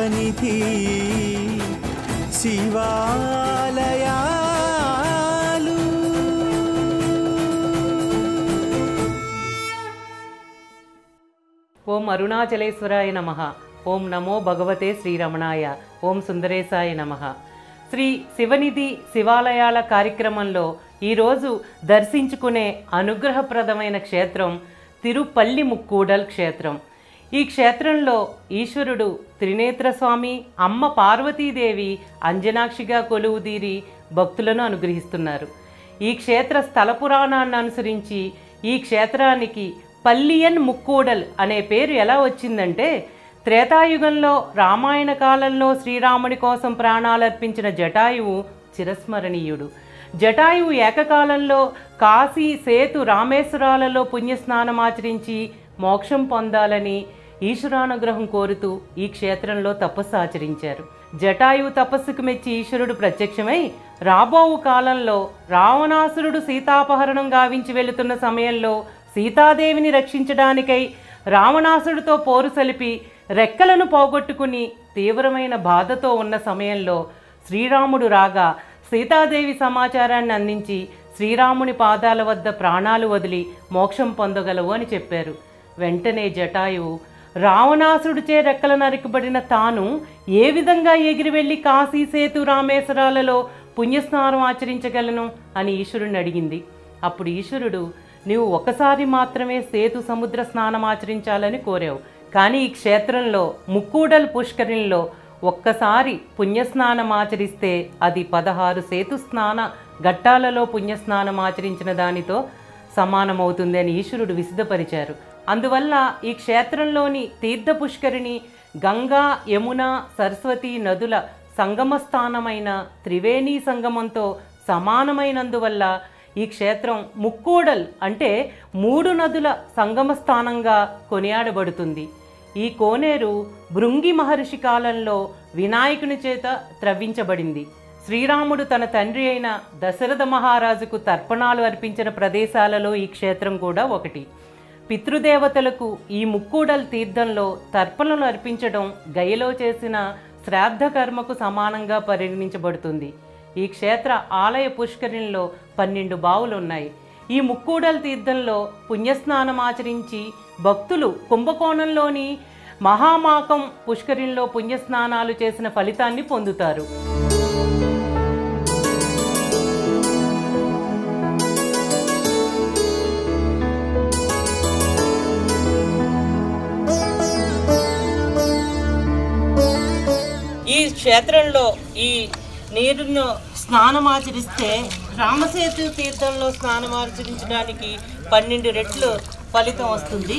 సన్నిధి శివాలయాలు ఓం అరుణాచలేశ్వరాయ నమ ఓం నమో భగవతే శ్రీరమణాయ ఓం సుందరేశాయ నమ శ్రీ శివనిధి శివాలయాల కార్యక్రమంలో ఈరోజు దర్శించుకునే అనుగ్రహప్రదమైన క్షేత్రం తిరుపల్లి ముక్కూడల్ క్షేత్రం ఈ క్షేత్రంలో ఈశ్వరుడు త్రినేత్రస్వామి అమ్మ పార్వతీదేవి అంజనాక్షిగా కొలువుదీరి భక్తులను అనుగ్రహిస్తున్నారు ఈ క్షేత్ర స్థల పురాణాన్ని అనుసరించి ఈ క్షేత్రానికి పల్లియన్ ముక్కూడల్ అనే పేరు ఎలా వచ్చిందంటే త్రేతాయుగంలో రామాయణ కాలంలో శ్రీరాముడి కోసం ప్రాణాలర్పించిన జటాయువు చిరస్మరణీయుడు జటాయువు ఏకకాలంలో కాశీ సేతు రామేశ్వరాలలో పుణ్యస్నానమాచరించి మోక్షం పొందాలని ఈశ్వరానుగ్రహం కోరుతూ ఈ క్షేత్రంలో తపస్సు ఆచరించారు జటాయువు తపస్సుకు మెచ్చి ఈశ్వరుడు ప్రత్యక్షమై రాబోవు కాలంలో రావణాసురుడు సీతాపహరణం గావించి వెళుతున్న సమయంలో సీతాదేవిని రక్షించడానికై రావణాసుడితో పోరు సలిపి రెక్కలను పోగొట్టుకుని తీవ్రమైన బాధతో ఉన్న సమయంలో శ్రీరాముడు రాగా సీతాదేవి సమాచారాన్ని అందించి శ్రీరాముని పాదాల వద్ద ప్రాణాలు వదిలి మోక్షం పొందగలవు అని చెప్పారు వెంటనే జటాయువు రావణాసుడిచే రెక్కలు నరికబడిన తాను ఏ విధంగా ఎగిరి వెళ్ళి కాశీ సేతు రామేశ్వరాలలో పుణ్యస్నానం ఆచరించగలను అని ఈశ్వరుని అడిగింది అప్పుడు ఈశ్వరుడు నీవు ఒకసారి మాత్రమే సేతు సముద్ర స్నానం ఆచరించాలని కోరావు కానీ ఈ క్షేత్రంలో ముక్కూడల్ పుష్కరిణిలో ఒక్కసారి పుణ్యస్నానం ఆచరిస్తే అది పదహారు సేతు స్నాన ఘట్టాలలో పుణ్యస్నానం ఆచరించిన దానితో సమానమవుతుంది అని ఈశ్వరుడు విసిదపరిచారు అందువల్ల ఈ క్షేత్రంలోని తీర్థ పుష్కరిణి గంగా యమున సరస్వతి నదుల సంగమ స్థానమైన త్రివేణి సంగమంతో సమానమైనందువల్ల ఈ క్షేత్రం ముక్కూడల్ అంటే మూడు నదుల సంగమ స్థానంగా కొనియాడబడుతుంది ఈ కోనేరు భృంగి మహర్షి కాలంలో వినాయకుని చేత త్రవ్వించబడింది శ్రీరాముడు తన తండ్రి అయిన దశరథ మహారాజుకు తర్పణాలు అర్పించిన ప్రదేశాలలో ఈ క్షేత్రం కూడా ఒకటి పితృదేవతలకు ఈ ముక్కూడల్ తీర్థంలో తర్పణలు అర్పించడం గయలో చేసిన శ్రాద్ధ కర్మకు సమానంగా పరిగణించబడుతుంది ఈ క్షేత్ర ఆలయ పుష్కరిణిలో పన్నెండు బావులు ఉన్నాయి ఈ ముక్కూడల్ తీర్థంలో పుణ్యస్నానం ఆచరించి భక్తులు కుంభకోణంలోని మహామాకం పుష్కరిణిలో పుణ్యస్నానాలు చేసిన ఫలితాన్ని పొందుతారు ఈ క్షేత్రంలో ఈ నీరును స్నానం ఆచరిస్తే రామసేతు తీర్థంలో స్నానం ఆచరించడానికి పన్నెండు రెట్లు ఫలితం వస్తుంది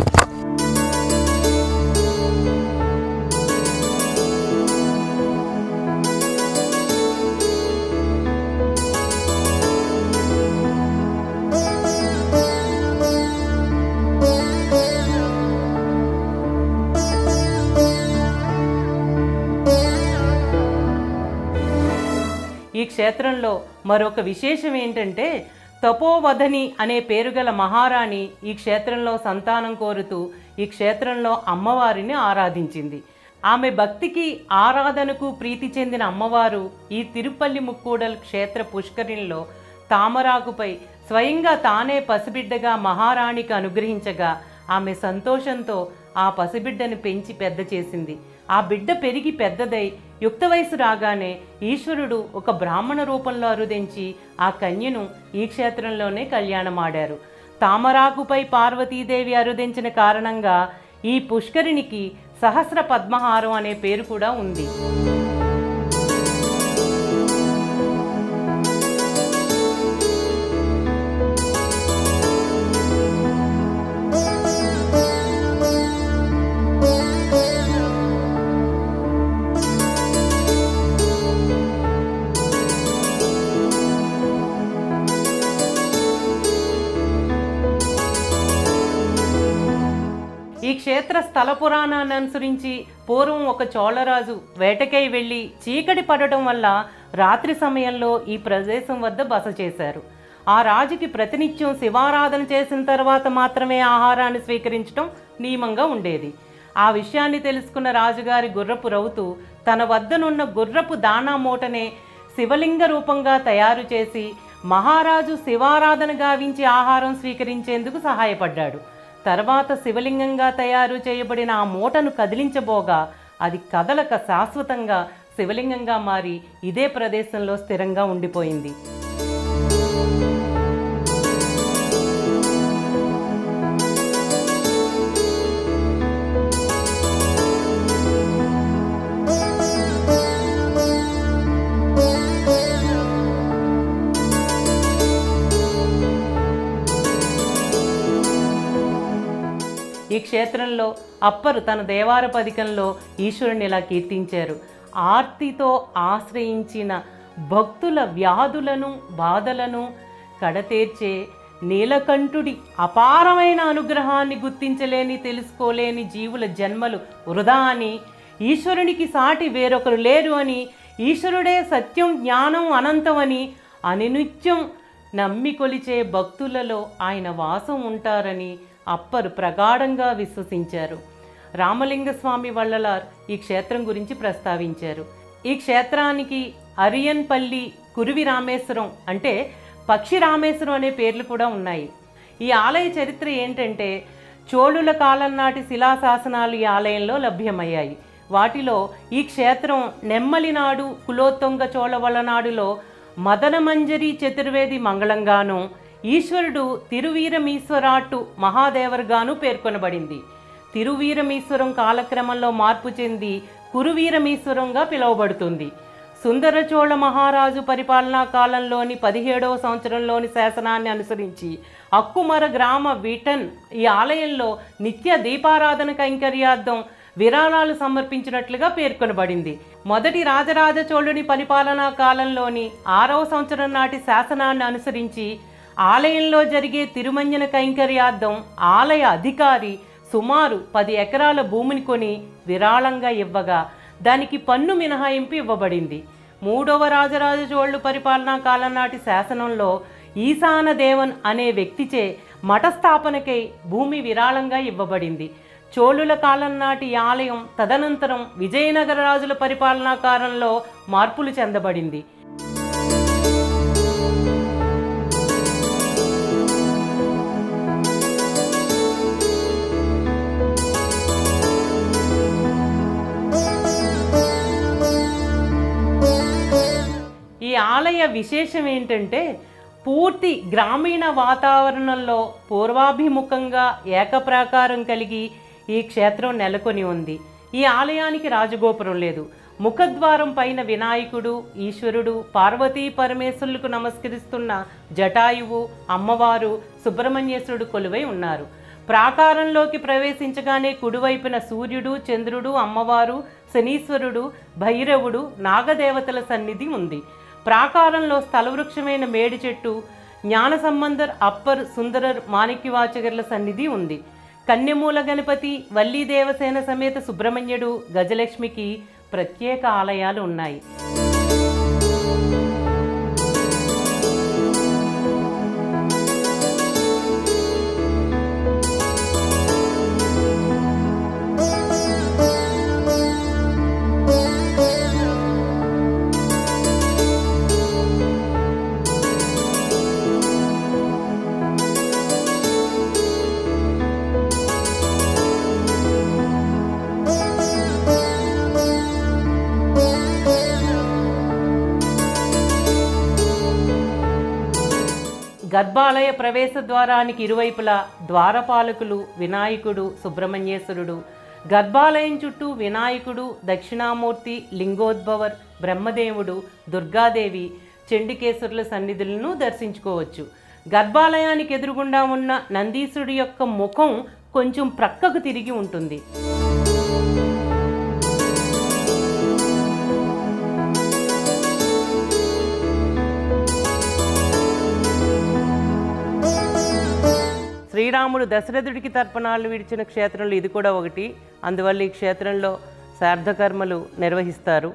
ఈ క్షేత్రంలో మరొక విశేషం ఏంటంటే తపోవధని అనే పేరు గల మహారాణి ఈ క్షేత్రంలో సంతానం కోరుతూ ఈ క్షేత్రంలో అమ్మవారిని ఆరాధించింది ఆమె భక్తికి ఆరాధనకు ప్రీతి చెందిన అమ్మవారు ఈ తిరుపల్లి ముక్కూడల్ క్షేత్ర పుష్కరిణిలో తామరాకుపై స్వయంగా తానే పసిబిడ్డగా మహారాణికి అనుగ్రహించగా ఆమె సంతోషంతో ఆ పసిబిడ్డను పెంచి పెద్ద చేసింది ఆ బిడ్డ పెరిగి పెద్దదై యుక్త వయసు రాగానే ఈశ్వరుడు ఒక బ్రాహ్మణ రూపంలో అరుదించి ఆ కన్యను ఈ క్షేత్రంలోనే కళ్యాణమాడారు తామరాకుపై పార్వతీదేవి అరుదించిన కారణంగా ఈ పుష్కరిణికి సహస్ర పద్మహారం అనే పేరు కూడా ఉంది ఈ క్షేత్ర స్థల పురాణాన్ని అనుసరించి పూర్వం ఒక చోళరాజు వేటకై వెళ్ళి చీకటి పడటం వల్ల రాత్రి సమయంలో ఈ ప్రదేశం వద్ద బస చేశారు ఆ రాజుకి ప్రతినిత్యం శివారాధన చేసిన తర్వాత మాత్రమే ఆహారాన్ని స్వీకరించడం నియమంగా ఉండేది ఆ విషయాన్ని తెలుసుకున్న రాజుగారి గుర్రపు రౌతు తన వద్దనున్న గుర్రపు దాణా మూటనే శివలింగ రూపంగా తయారు చేసి మహారాజు శివారాధన గావించి ఆహారం స్వీకరించేందుకు సహాయపడ్డాడు తర్వాత శివలింగంగా తయారు చేయబడిన ఆ మూటను కదిలించబోగా అది కదలక శాశ్వతంగా శివలింగంగా మారి ఇదే ప్రదేశంలో స్థిరంగా ఉండిపోయింది ఈ క్షేత్రంలో అప్పరు తన దేవార పదికంలో ఈశ్వరుని ఇలా కీర్తించారు ఆర్తితో ఆశ్రయించిన భక్తుల వ్యాధులను బాధలను కడతేర్చే నీలకంఠుడి అపారమైన అనుగ్రహాన్ని గుర్తించలేని తెలుసుకోలేని జీవుల జన్మలు వృధా అని ఈశ్వరునికి సాటి వేరొకరు లేరు అని ఈశ్వరుడే సత్యం జ్ఞానం అనంతం అని అనినిత్యం నమ్మి కొలిచే భక్తులలో ఆయన వాసం ఉంటారని అప్పరు ప్రగాఢంగా విశ్వసించారు రామలింగ స్వామి వల్లలార్ ఈ క్షేత్రం గురించి ప్రస్తావించారు ఈ క్షేత్రానికి అరియన్పల్లి కురువి రామేశ్వరం అంటే పక్షి రామేశ్వరం అనే పేర్లు కూడా ఉన్నాయి ఈ ఆలయ చరిత్ర ఏంటంటే చోళుల కాలం నాటి శిలాశాసనాలు ఈ ఆలయంలో లభ్యమయ్యాయి వాటిలో ఈ క్షేత్రం నెమ్మలినాడు కులోత్తుంగ చోళవలనాడులో మదనమంజరి చతుర్వేది మంగళంగాను ఈశ్వరుడు తిరువీరమీశ్వరాట్టు మహాదేవర్గాను పేర్కొనబడింది తిరువీరమీశ్వరం కాలక్రమంలో మార్పు చెంది కురువీరమీశ్వరంగా పిలువబడుతుంది సుందరచోళ మహారాజు పరిపాలనా కాలంలోని పదిహేడవ సంవత్సరంలోని శాసనాన్ని అనుసరించి అక్కుమర గ్రామ వీటన్ ఈ ఆలయంలో నిత్య దీపారాధన కైంకర్యార్థం విరాళాలు సమర్పించినట్లుగా పేర్కొనబడింది మొదటి రాజరాజ చోళుని పరిపాలనా కాలంలోని ఆరవ సంవత్సరం నాటి శాసనాన్ని అనుసరించి ఆలయంలో జరిగే తిరుమంజన కైంకర్యార్థం ఆలయ అధికారి సుమారు పది ఎకరాల భూమిని కొని విరాళంగా ఇవ్వగా దానికి పన్ను మినహాయింపు ఇవ్వబడింది మూడవ రాజరాజ చోళు పరిపాలనా కాలం నాటి శాసనంలో ఈశాన దేవన్ అనే వ్యక్తిచే మఠ స్థాపనకై భూమి విరాళంగా ఇవ్వబడింది చోళుల కాలం నాటి ఈ ఆలయం తదనంతరం విజయనగర రాజుల పరిపాలనా కాలంలో మార్పులు చెందబడింది ఈ ఆలయ విశేషం ఏంటంటే పూర్తి గ్రామీణ వాతావరణంలో పూర్వాభిముఖంగా ఏకప్రాకారం కలిగి ఈ క్షేత్రం నెలకొని ఉంది ఈ ఆలయానికి రాజగోపురం లేదు ముఖద్వారం పైన వినాయకుడు ఈశ్వరుడు పార్వతీ పరమేశ్వరులకు నమస్కరిస్తున్న జటాయువు అమ్మవారు సుబ్రహ్మణ్యేశ్వరుడు కొలువై ఉన్నారు ప్రాకారంలోకి ప్రవేశించగానే కుడివైపున సూర్యుడు చంద్రుడు అమ్మవారు శనీశ్వరుడు భైరవుడు నాగదేవతల సన్నిధి ఉంది ప్రాకారంలో స్థలవృక్షమైన మేడి చెట్టు జ్ఞాన సంబంధర్ అప్పర్ సుందరర్ మాణిక్యవాచగర్ల సన్నిధి ఉంది కన్యమూల గణపతి వల్లీ దేవసేన సమేత సుబ్రహ్మణ్యుడు గజలక్ష్మికి ప్రత్యేక ఆలయాలు ఉన్నాయి గర్భాలయ ప్రవేశ ద్వారానికి ఇరువైపులా ద్వారపాలకులు వినాయకుడు సుబ్రహ్మణ్యేశ్వరుడు గర్భాలయం చుట్టూ వినాయకుడు దక్షిణామూర్తి లింగోద్భవర్ బ్రహ్మదేవుడు దుర్గాదేవి చండికేశ్వరుల సన్నిధులను దర్శించుకోవచ్చు గర్భాలయానికి ఎదురుగుండా ఉన్న నందీశుడి యొక్క ముఖం కొంచెం ప్రక్కకు తిరిగి ఉంటుంది శ్రీరాముడు దశరథుడికి తర్పణాలు విడిచిన క్షేత్రంలో ఇది కూడా ఒకటి అందువల్ల ఈ క్షేత్రంలో శార్థకర్మలు నిర్వహిస్తారు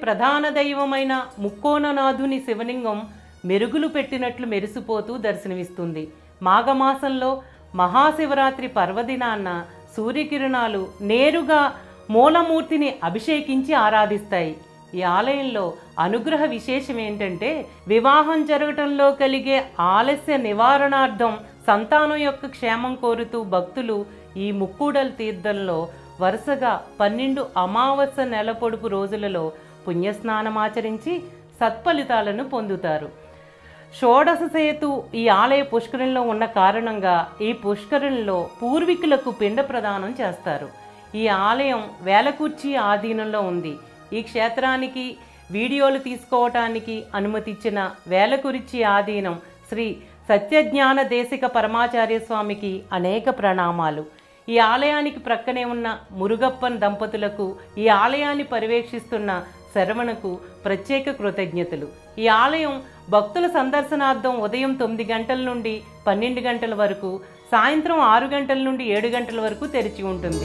ప్రధాన దైవమైన ముక్కోననాథుని శివలింగం మెరుగులు పెట్టినట్లు మెరిసిపోతూ దర్శనమిస్తుంది మాఘమాసంలో మహాశివరాత్రి పర్వదినాన్న సూర్యకిరణాలు నేరుగా మూలమూర్తిని అభిషేకించి ఆరాధిస్తాయి ఈ ఆలయంలో అనుగ్రహ విశేషం ఏంటంటే వివాహం జరగటంలో కలిగే ఆలస్య నివారణార్థం సంతానం యొక్క క్షేమం కోరుతూ భక్తులు ఈ ముక్కూడల్ తీర్థంలో వరుసగా పన్నెండు అమావాస్య నెల పొడుపు రోజులలో పుణ్యస్నానమాచరించి సత్ఫలితాలను పొందుతారు షోడశ సేతు ఈ ఆలయ పుష్కరంలో ఉన్న కారణంగా ఈ పుష్కరంలో పూర్వీకులకు పిండ ప్రదానం చేస్తారు ఈ ఆలయం వేలకుర్చి ఆధీనంలో ఉంది ఈ క్షేత్రానికి వీడియోలు తీసుకోవటానికి అనుమతిచ్చిన వేలకురిచి ఆధీనం శ్రీ సత్యజ్ఞాన దేశిక పరమాచార్య స్వామికి అనేక ప్రణామాలు ఈ ఆలయానికి ప్రక్కనే ఉన్న మురుగప్పన్ దంపతులకు ఈ ఆలయాన్ని పర్యవేక్షిస్తున్న శరవణకు ప్రత్యేక కృతజ్ఞతలు ఈ ఆలయం భక్తుల సందర్శనార్థం ఉదయం తొమ్మిది గంటల నుండి పన్నెండు గంటల వరకు సాయంత్రం ఆరు గంటల నుండి ఏడు గంటల వరకు తెరిచి ఉంటుంది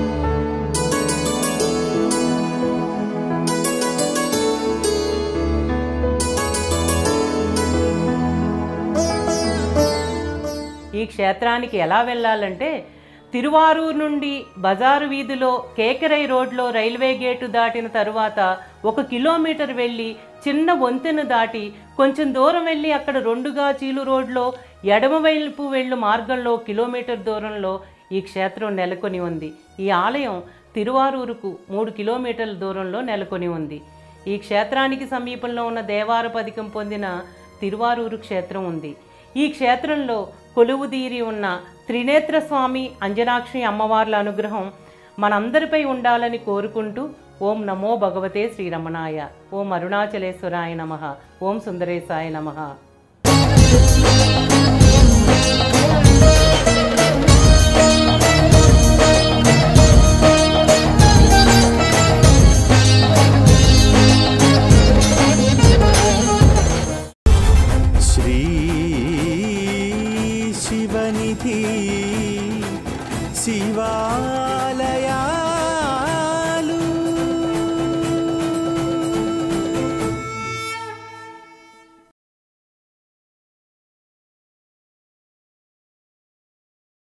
ఈ క్షేత్రానికి ఎలా వెళ్ళాలంటే తిరువారూరు నుండి బజారు వీధిలో కేకరై రోడ్లో రైల్వే గేటు దాటిన తరువాత ఒక కిలోమీటర్ వెళ్ళి చిన్న వంతెన దాటి కొంచెం దూరం వెళ్ళి అక్కడ రెండుగా చీలు రోడ్లో ఎడమవైపు వెళ్ళు మార్గంలో కిలోమీటర్ దూరంలో ఈ క్షేత్రం నెలకొని ఉంది ఈ ఆలయం తిరువారూరుకు మూడు కిలోమీటర్ల దూరంలో నెలకొని ఉంది ఈ క్షేత్రానికి సమీపంలో ఉన్న దేవారపదికం పొందిన తిరువారూరు క్షేత్రం ఉంది ఈ క్షేత్రంలో కొలువుదీరి ఉన్న త్రినేత్ర స్వామి అంజనాక్షి అమ్మవార్ల అనుగ్రహం మనందరిపై ఉండాలని కోరుకుంటూ ఓం నమో భగవతే శ్రీరమణాయ ఓం అరుణాచలేశ్వరాయ నమ ఓం సుందరేశాయ నమ